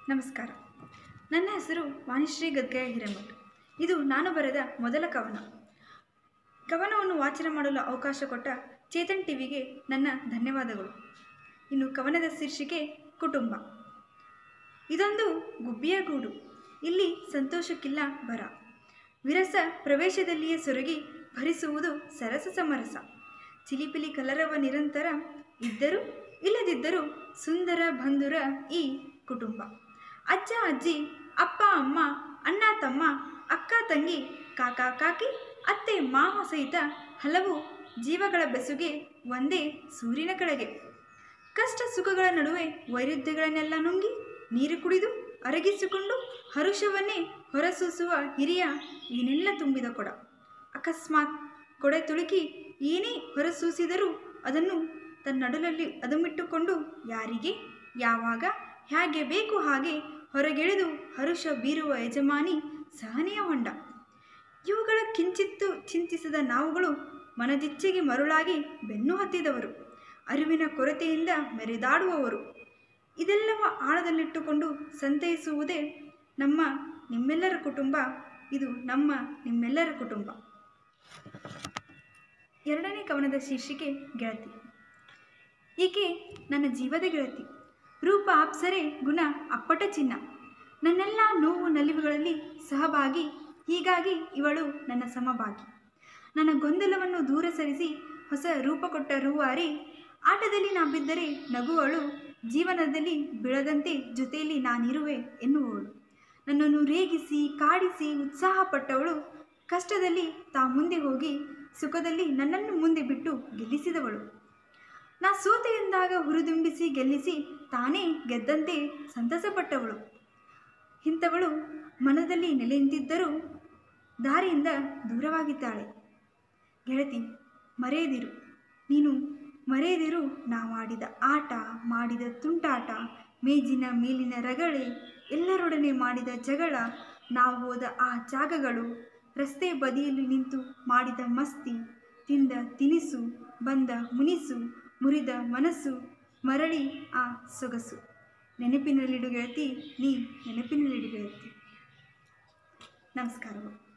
ನಮಸ್ಕಾರ ನನ್ನ ಹೆಸರು ವಾಣಿಶ್ರೀ ಗದ್ಗಯ ಹಿರೇಮಠ್ ಇದು ನಾನು ಬರೆದ ಮೊದಲ ಕವನ ಕವನವನ್ನು ವಾಚನ ಮಾಡಲು ಅವಕಾಶ ಕೊಟ್ಟ ಚೇತನ್ ಟಿವಿಗೆ ನನ್ನ ಧನ್ಯವಾದಗಳು ಇನ್ನು ಕವನದ ಶೀರ್ಷಿಕೆ ಕುಟುಂಬ ಇದೊಂದು ಗುಬ್ಬಿಯ ಗೂಡು ಇಲ್ಲಿ ಸಂತೋಷಕ್ಕಿಲ್ಲ ಬರ ವಿರಸ ಪ್ರವೇಶದಲ್ಲಿಯೇ ಸೊರಗಿ ಭರಿಸುವುದು ಸರಸ ಸಮರಸ ಚಿಲಿಪಿಲಿ ಕಲರವ ನಿರಂತರ ಇದ್ದರೂ ಇಲ್ಲದಿದ್ದರೂ ಸುಂದರ ಬಂಧುರ ಈ ಕುಟುಂಬ ಅಜ್ಜ ಅಜ್ಜಿ ಅಪ್ಪ ಅಮ್ಮ ಅಣ್ಣ ತಮ್ಮ ಅಕ್ಕ ತಂಗಿ ಕಾಕ ಕಾಕಿ ಅತ್ತೆ ಮಾವ ಸಹಿತ ಹಲವು ಜೀವಗಳ ಬೆಸುಗೆ ಒಂದೇ ಸೂರ್ಯನ ಕೆಳಗೆ ಕಷ್ಟ ಸುಖಗಳ ನಡುವೆ ವೈರುಧ್ಯಗಳನ್ನೆಲ್ಲ ನುಂಗಿ ನೀರು ಕುಡಿದು ಅರಗಿಸಿಕೊಂಡು ಹರುಷವನ್ನೇ ಹೊರಸೂಸುವ ಹಿರಿಯ ಏನೆಲ್ಲ ತುಂಬಿದ ಕೊಡ ಅಕಸ್ಮಾತ್ ಕೊಡೆ ತುಳುಕಿ ಏನೇ ಹೊರಸೂಸಿದರೂ ಅದನ್ನು ತನ್ನಡಲಲ್ಲಿ ಅದುಮಿಟ್ಟುಕೊಂಡು ಯಾರಿಗೆ ಯಾವಾಗ ಹೇಗೆ ಬೇಕು ಹಾಗೆ ಹೊರಗೆಳೆದು ಹರುಷ ಬೀರುವ ಯಜಮಾನಿ ಸಹನೆಯ ಹೊಂಡ ಇವುಗಳ ಕಿಂಚಿತ್ತು ಚಿಂತಿಸಿದ ನಾವುಗಳು ಮನದಿಚ್ಛೆಗೆ ಮರುಳಾಗಿ ಬೆನ್ನು ಹತ್ತಿದವರು ಅರಿವಿನ ಕೊರತೆಯಿಂದ ಮೆರೆದಾಡುವವರು ಇದೆಲ್ಲವ ಆಳದಲ್ಲಿಟ್ಟುಕೊಂಡು ಸಂತೈಸುವುದೇ ನಮ್ಮ ನಿಮ್ಮೆಲ್ಲರ ಕುಟುಂಬ ಇದು ನಮ್ಮ ನಿಮ್ಮೆಲ್ಲರ ಕುಟುಂಬ ಎರಡನೇ ಕವನದ ಶೀರ್ಷಿಕೆ ಗೆಳತಿ ಈಕೆ ನನ್ನ ಜೀವದ ಗೆಳತಿ ರೂಪ ಅಪ್ಸರೆ ಗುಣ ಅಪ್ಪಟ ಚಿನ್ನ ನನ್ನೆಲ್ಲ ನೋವು ನಲಿವುಗಳಲ್ಲಿ ಸಹಭಾಗಿ ಹೀಗಾಗಿ ಇವಳು ನನ್ನ ಸಮಭಾಗಿ ನನ್ನ ಗೊಂದಲವನ್ನು ದೂರ ಸರಿಸಿ ಹೊಸ ರೂಪ ಕೊಟ್ಟ ರೂವಾರಿ ಆಟದಲ್ಲಿ ನಾ ಬಿದ್ದರೆ ನಗುವಳು ಜೀವನದಲ್ಲಿ ಬೀಳದಂತೆ ಜೊತೆಯಲ್ಲಿ ನಾನಿರುವೆ ಎನ್ನುವವಳು ನನ್ನನ್ನು ರೇಗಿಸಿ ಕಾಡಿಸಿ ಉತ್ಸಾಹಪಟ್ಟವಳು ಕಷ್ಟದಲ್ಲಿ ತಾ ಮುಂದೆ ಹೋಗಿ ಸುಖದಲ್ಲಿ ನನ್ನನ್ನು ಮುಂದೆ ಬಿಟ್ಟು ಗೆಲ್ಲಿಸಿದವಳು ನಾ ಸೋತೆ ಎಂದಾಗ ಹುರಿದುಂಬಿಸಿ ಗೆಲ್ಲಿಸಿ ತಾನೇ ಗೆದ್ದಂತೆ ಸಂತಸಪಟ್ಟವಳು ಇಂಥವಳು ಮನದಲ್ಲಿ ನೆಲೆ ನಿಂತಿದ್ದರೂ ದಾರಿಯಿಂದ ದೂರವಾಗಿದ್ದಾಳೆ ಗೆಳತಿ ಮರೆಯದಿರು ನೀನು ಮರೆಯದಿರು ನಾವಾಡಿದ ಆಟ ಮಾಡಿದ ತುಂಟಾಟ ಮೇಜಿನ ಮೇಲಿನ ರಗಳೆ ಎಲ್ಲರೊಡನೆ ಮಾಡಿದ ಜಗಳ ನಾವು ಹೋದ ಆ ಜಾಗಗಳು ರಸ್ತೆ ಬದಿಯಲ್ಲಿ ನಿಂತು ಮಾಡಿದ ಮಸ್ತಿ ತಿಂದ ತಿನಿಸು ಬಂದ ಮುನಿಸು ಮುರಿದ ಮನಸ್ಸು ಮರಳಿ ಆ ಸೊಗಸು ನೆನಪಿನಲ್ಲಿಡು ಗೆಳತಿ ನೀ ನೆನಪಿನಲ್ಲಿಡು ಗೆಳತಿ ನಮಸ್ಕಾರಗಳು